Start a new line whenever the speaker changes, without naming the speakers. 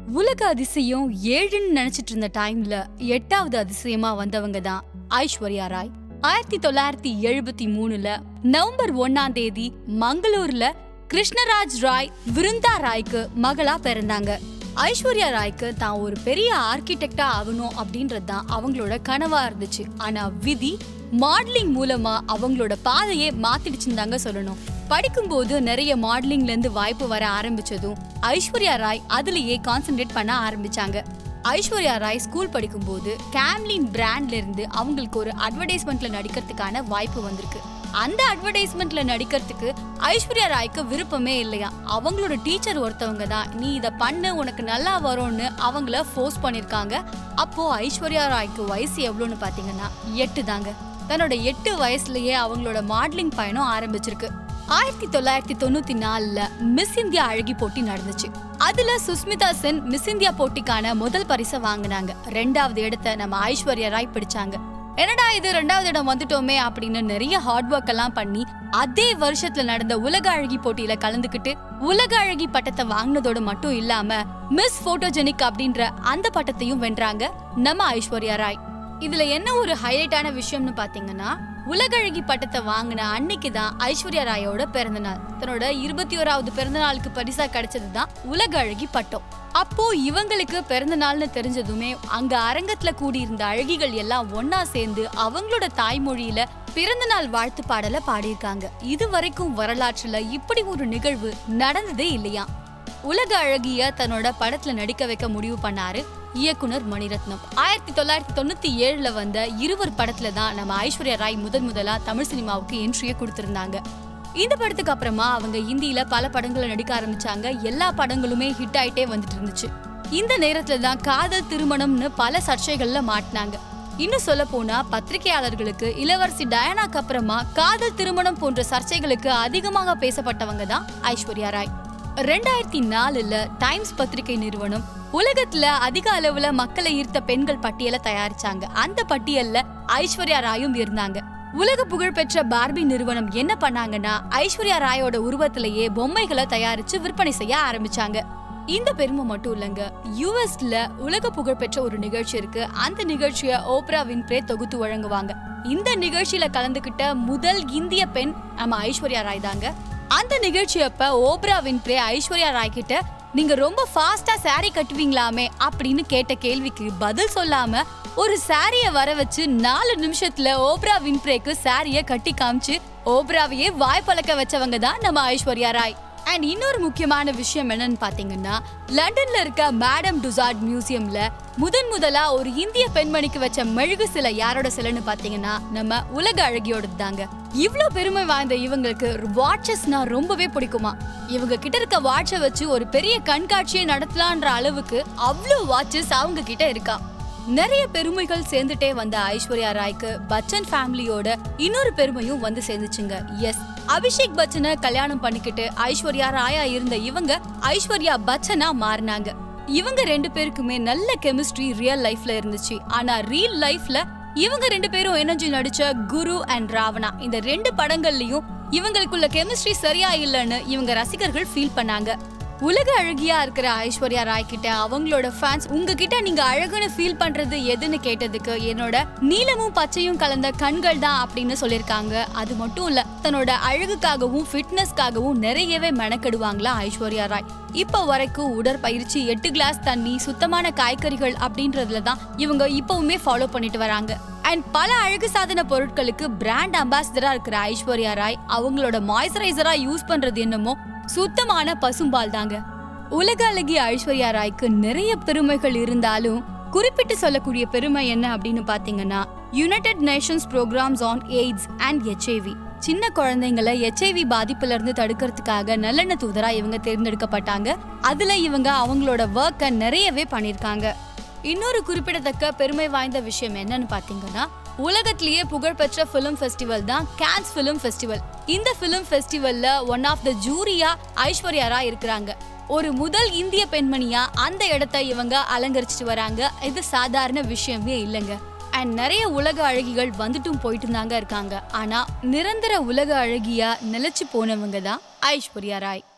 உலக அதிசயம் ஏழுன்னு நினைச்சிட்டு இருந்த டைம்ல எட்டாவது அதிசயமா வந்தவங்க தான் ஐஸ்வர்யா ராய் ஆயிரத்தி தொள்ளாயிரத்தி எழுபத்தி மூணுல நவம்பர் ஒன்னாம் தேதி மங்களூர்ல கிருஷ்ணராஜ் ராய் விருந்தா ராய்க்கு மகளா பிறந்தாங்க ஐஸ்வர்யா ராய்க்கு தான் ஒரு பெரிய ஆர்கிடெக்டா ஆகணும் அப்படின்றது தான் அவங்களோட கனவா இருந்துச்சு ஆனா விதி மாடலிங் மூலமா அவங்களோட பாதையே மாத்திடுச்சுன்னு தாங்க சொல்லணும் படிக்கும்போது நிறைய மாடலிங்ல இருந்து வாய்ப்பு வர ஆரம்பிச்சதும் ஐஸ்வர்யா ராய் அதுலயே கான்சென்ட்ரேட் பண்ண ஆரம்பிச்சாங்க ஐஸ்வர்யா ராய் ஸ்கூல் படிக்கும்போது கேம்லின் பிராண்ட்ல இருந்து அவங்களுக்கு ஒரு அட்வர்டைஸ்மெண்ட்ல நடிக்கிறதுக்கான வாய்ப்பு வந்திருக்கு அந்த அட்வர்டைஸ்மெண்ட்ல நடிக்கிறதுக்கு ஐஸ்வர்யா ராய்க்கு விருப்பமே இல்லையா அவங்களோட டீச்சர் ஒருத்தவங்க தான் நீ இதை பண்ணு உனக்கு நல்லா வரும்னு அவங்கள ஃபோர்ஸ் பண்ணிருக்காங்க அப்போ ஐஸ்வர்யா ராய்க்கு வயசு எவ்வளோன்னு பாத்தீங்கன்னா எட்டு தாங்க தன்னோட எட்டு வயசுலயே அவங்களோட மாடலிங் பயணம் ஆரம்பிச்சிருக்கு ஆயிரத்தி தொள்ளாயிரத்தி தொண்ணூத்தி நாலுல மிஸ் இந்தியா அழகி போட்டி நடந்துச்சு அதுல சுஸ்மிதா சென் மிஸ் இந்தியா போட்டிக்கான முதல் பரிசை வாங்கினாங்க ரெண்டாவது இடத்தை நம்ம ஐஸ்வர்யா ராய் பிடிச்சாங்க என்னடா இது ரெண்டாவது இடம் வந்துட்டோமே அப்படின்னு நிறைய ஹார்ட் ஒர்க் எல்லாம் பண்ணி அதே வருஷத்துல நடந்த உலக அழகி போட்டியில கலந்துக்கிட்டு உலக அழகி பட்டத்தை வாங்கினதோட மட்டும் இல்லாம மிஸ் போட்டோஜெனிக் அப்படின்ற அந்த பட்டத்தையும் வென்றாங்க நம்ம ஐஸ்வர்யா ராய் இதுல என்ன ஒரு ஹைலைட்டான விஷயம்னு பாத்தீங்கன்னா உலகழகி பட்டத்தை வாங்கின அன்னைக்கு தான் ஐஸ்வர்யா ராயோட பிறந்த நாள் தன்னோட இருபத்தி ஓராவது பிறந்த நாளுக்கு பரிசா கிடைச்சது தான் உலக அழகி பட்டம் அப்போ இவங்களுக்கு பிறந்த நாள்னு தெரிஞ்சதுமே அங்க அரங்கத்துல கூடியிருந்த அழகிகள் எல்லாம் ஒன்னா சேர்ந்து அவங்களோட தாய்மொழியில பிறந்த நாள் வாழ்த்து பாடல பாடியிருக்காங்க இது வரைக்கும் வரலாற்றுல இப்படி ஒரு நிகழ்வு நடந்ததே இல்லையா உலக அழகிய தன்னோட படத்துல நடிக்க வைக்க முடிவு பண்ணாரு இயக்குனர் மணிரத்னம் ஆயிரத்தி தொள்ளாயிரத்தி தொண்ணூத்தி ஏழுல வந்த இருவர் படத்துல தான் நம்ம ஐஸ்வர்யா ராய் முதன் முதலா தமிழ் சினிமாவுக்கு என்ட்ரியை கொடுத்திருந்தாங்க இந்த படத்துக்கு அப்புறமா அவங்க இந்தியில பல படங்களை நடிக்க ஆரம்பிச்சாங்க எல்லா படங்களுமே ஹிட் ஆயிட்டே வந்துட்டு இருந்துச்சு இந்த நேரத்துல தான் காதல் திருமணம்னு பல சர்ச்சைகள்ல மாட்டினாங்க இன்னும் சொல்ல போனா பத்திரிகையாளர்களுக்கு இளவரசி டயானாக்கு அப்புறமா காதல் திருமணம் போன்ற சர்ச்சைகளுக்கு அதிகமாக பேசப்பட்டவங்க தான் ஐஸ்வர்யா ராய் ரெண்டாயிரத்தி நாலுல டைம்ஸ் பத்திரிகை நிறுவனம் உலகத்துல அதிக அளவுல மக்களை ஈர்த்த பெண்கள் பட்டியலை தயாரிச்சாங்க அந்த பட்டியல்ல ஐஸ்வர்யா ராயும் இருந்தாங்க உலக புகழ்பெற்ற பார்பி நிறுவனம் என்ன பண்ணாங்கன்னா ஐஸ்வர்யா ராயோட உருவத்திலேயே பொம்மைகளை தயாரிச்சு விற்பனை செய்ய ஆரம்பிச்சாங்க இந்த பெருமை மட்டும் இல்லைங்க யூஎஸ்ல உலக புகழ்பெற்ற ஒரு நிகழ்ச்சி இருக்கு அந்த நிகழ்ச்சியை ஓப்ரா வின்ப்ரே தொகுத்து வழங்குவாங்க இந்த நிகழ்ச்சியில கலந்துகிட்ட முதல் இந்திய பெண் நம்ம ஐஸ்வர்யா ராய் தாங்க அந்த நிகழ்ச்சி அப்ப ஓப்ரா வின்ப்ரே ஐஸ்வர்யா ராய் கிட்ட நீங்க ரொம்ப ஃபாஸ்டா saree கட்டுவீங்களாமே அப்படின்னு கேட்ட கேள்விக்கு பதில் சொல்லாம ஒரு சாரிய வர வச்சு நாலு நிமிஷத்துல ஓப்ரா வின்ப்ரேக்கு சாரிய கட்டி காமிச்சு ஓப்ராவையே வாய் பழக்க வச்சவங்க தான் நம்ம ஐஸ்வர்யா ராய் அண்ட் இன்னொரு முக்கியமான விஷயம் என்னன்னு பாத்தீங்கன்னா லண்டன்ல இருக்க மேடம் டுசார்ட் மியூசியம்ல முதன் முதலா ஒரு இந்திய பெண்மணிக்கு வச்ச மெழுகு சிலை யாரோட சிலைன்னு பாத்தீங்கன்னா நம்ம உலக அழகியோடது தாங்க இவ்ளோ பெருமை வாய்ந்த இவங்களுக்கு வாட்சஸ்னா ரொம்பவே பிடிக்குமா இவங்க கிட்ட இருக்க வாட்சை வச்சு ஒரு பெரிய கண்காட்சியை நடத்தலான்ற அளவுக்கு அவ்வளோ வாட்சஸ் அவங்க கிட்ட இருக்கா நிறைய பெருமைகள் சேர்ந்துட்டே வந்த ஐஸ்வர்யா ராய்க்கு பச்சன் ஃபேமிலியோட இன்னொரு பெருமையும் வந்து சேர்ந்துச்சுங்க எஸ் அபிஷேக் பச்சனை கல்யாணம் பண்ணிக்கிட்டு ஐஸ்வர்யா ராயா இருந்த இவங்க ஐஸ்வர்யா பச்சனா மாறினாங்க இவங்க ரெண்டு பேருக்குமே நல்ல கெமிஸ்ட்ரி ரியல் லைஃப்ல இருந்துச்சு ஆனா ரியல் லைஃப்ல இவங்க ரெண்டு பேரும் இணைஞ்சு நடிச்ச குரு அண்ட் ராவணா இந்த ரெண்டு படங்கள்லயும் இவங்களுக்குள்ள கெமிஸ்ட்ரி சரியா இல்லைன்னு இவங்க ரசிகர்கள் ஃபீல் பண்ணாங்க உலக அழகியா இருக்கிற ஐஸ்வர்யா ராய் கிட்ட அவங்களோட ஃபேன்ஸ் உங்ககிட்ட நீங்க அழகுன்னு ஃபீல் பண்றது எதுன்னு கேட்டதுக்கு என்னோட நீலமும் பச்சையும் கலந்த கண்கள் தான் அப்படின்னு சொல்லியிருக்காங்க அது மட்டும் இல்ல தன்னோட அழகுக்காகவும் ஃபிட்னஸ்க்காகவும் நிறையவே மெனக்கெடுவாங்களா ஐஸ்வர்யா ராய் இப்போ வரைக்கும் உடற்பயிற்சி எட்டு கிளாஸ் தண்ணி சுத்தமான காய்கறிகள் அப்படின்றதுல தான் இவங்க இப்பவுமே ஃபாலோ பண்ணிட்டு வராங்க அண்ட் பல அழகு சாதன பொருட்களுக்கு பிராண்ட் அம்பாசிடரா இருக்கிற ஐஸ்வர்யா ராய் அவங்களோட மாய்ஸ்சரைசரா யுனைஸ் பண்றது என்னமோ சுத்தமான பசும்பால் தாங்க உலக அழகி ஐஸ்வர்யா ராய்க்கு நிறைய பெருமைகள் இருந்தாலும் குறிப்பிட்டு சொல்லக்கூடிய பெருமை என்ன அப்படின்னு பாத்தீங்கன்னா United Nations programs on AIDS and HIV சின்ன குழந்தைங்களை எச்ஐவி பாதிப்புல இருந்து தடுக்கிறதுக்காக நல்லெண்ண தூதரா இவங்க தேர்ந்தெடுக்கப்பட்டாங்க அதுல இவங்க அவங்களோட ஒர்க்கை நிறையவே பண்ணிருக்காங்க இன்னொரு குறிப்பிடத்தக்க பெருமை வாய்ந்த விஷயம் என்னன்னு பாத்தீங்கன்னா உலகத்திலேயே புகழ்பெற்ற ஃபிலிம் ஃபெஸ்டிவல் தான் கேன்ஸ் ஃபிலிம் ஃபெஸ்டிவல் இந்த ஃபிலிம் ஃபெஸ்டிவல்ல ஒன் ஆஃப் த ஜூரியா ஐஸ்வர்யா ராய் இருக்கிறாங்க ஒரு முதல் இந்திய பெண்மணியா அந்த இடத்த இவங்க அலங்கரிச்சிட்டு வராங்க இது சாதாரண விஷயமே இல்லைங்க அண்ட் நிறைய உலக அழகிகள் வந்துட்டும் போயிட்டு தாங்க இருக்காங்க ஆனா நிரந்தர உலக அழகியா நிலைச்சு போனவங்க தான் ஐஸ்வர்யா ராய்